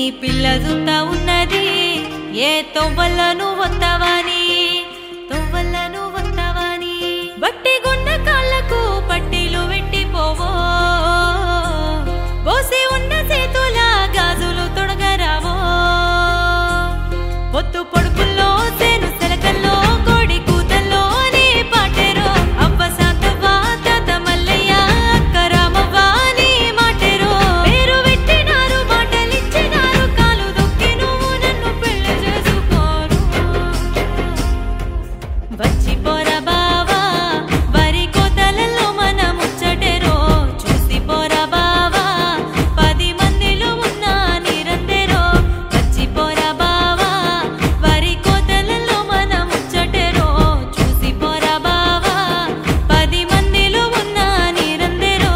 పిల్ల జుత్తా ఉన్నది ఏ తొవ్వలను వత్తవాని తొవ్వలను వత్తవాని బట్టి గున్న కాళ్ళకు పట్టీలు పెట్టిపోవో పోసి ఉన్న చేతుల గాజులు తొడగరావో పొత్తు పొడుపుల్లో సేను సెలకల్లో కోడి కూతల్లో నీ పాటేరో అవ్వ శాతవ్వ తాత మల్లయ్య అక్క రామవ్వ నీ మాటేరో పేరు పెట్టినారు మాటలిచ్చినారు కాలు దొక్కి నువ్వు నన్ను పెళ్లి చేసుకోరు వచ్చి పోరా బావా వరి కోతలలో మన ముచ్చటెరో చూసి పోరా బావా పది మందిలో ఉన్న నిరందరో వచ్చి పోరా బావా వరి కోతలలో మన ముచ్చటెరో చూసి పోరా బావా పది మందిలో ఉన్న నిరందరో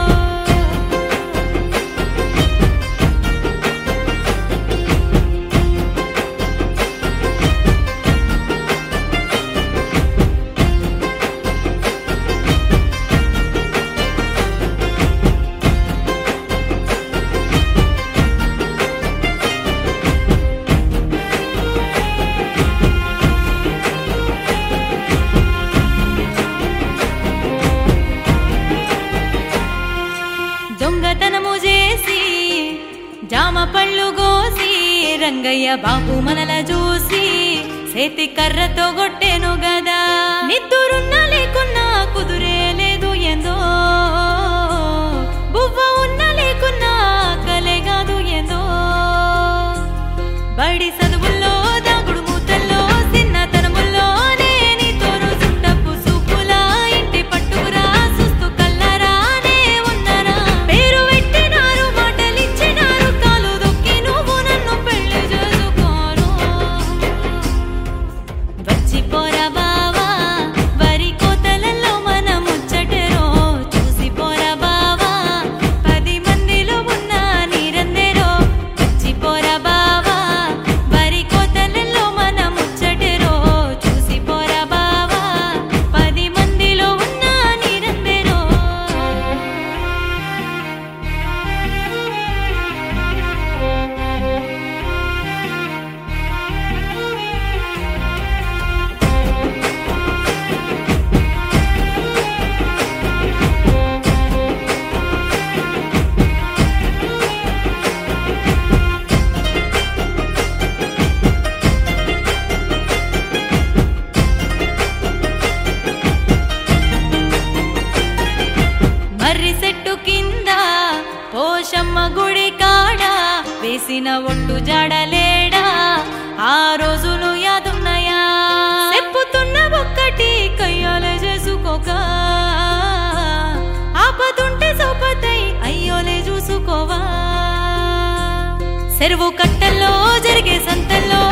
దొంగతనము చేసి జామ పళ్ళు గోసి రంగయ్య బాబు మనల చూసి చేతి కర్రతో కొట్టెను గదా నిద్దురున్నా లేకున్నా కుదురే లేదు ఏందో బువ్వ ఉన్న లేకున్నా కలే కాదు ఏందో బడి చదువుల్లో దాగుడు మూతల్లో చిన్నతనముల్లోనే నీతో రోజుంటపు సూపులా ఇంటి పట్టుకురా చూస్తూ కల్లరానే ఉన్నరా పేరు పెట్టినారు మాటలిచ్చినారు కాలు దొక్కి నువ్వు నన్ను పెళ్లి చేసుకోను వచ్చి పోరా బావా వరి కోతలలో మన ముచ్చటరో చూసి పోరా బావా పది మందిలో ఉన్న నీరందరో వచ్చి పోరా బావా వరి కోతలలో మన ముచ్చటరో చూసి పోరా బావా పది మందిలో ఉన్న నీరందరో మర్రి చెట్టు కింద పోషమ్మ గుడి కాడ వేసిన ఒట్టు జాడలేడా ఆ రోజులు యాదున్నాయా చెప్పుతున్న ఒక్కటి కయ్యాలే చేసుకోక ఆపతుంటే సోపతై అయ్యోలే చూసుకోవా చెరువు కట్టల్లో జరిగే సంతల్లో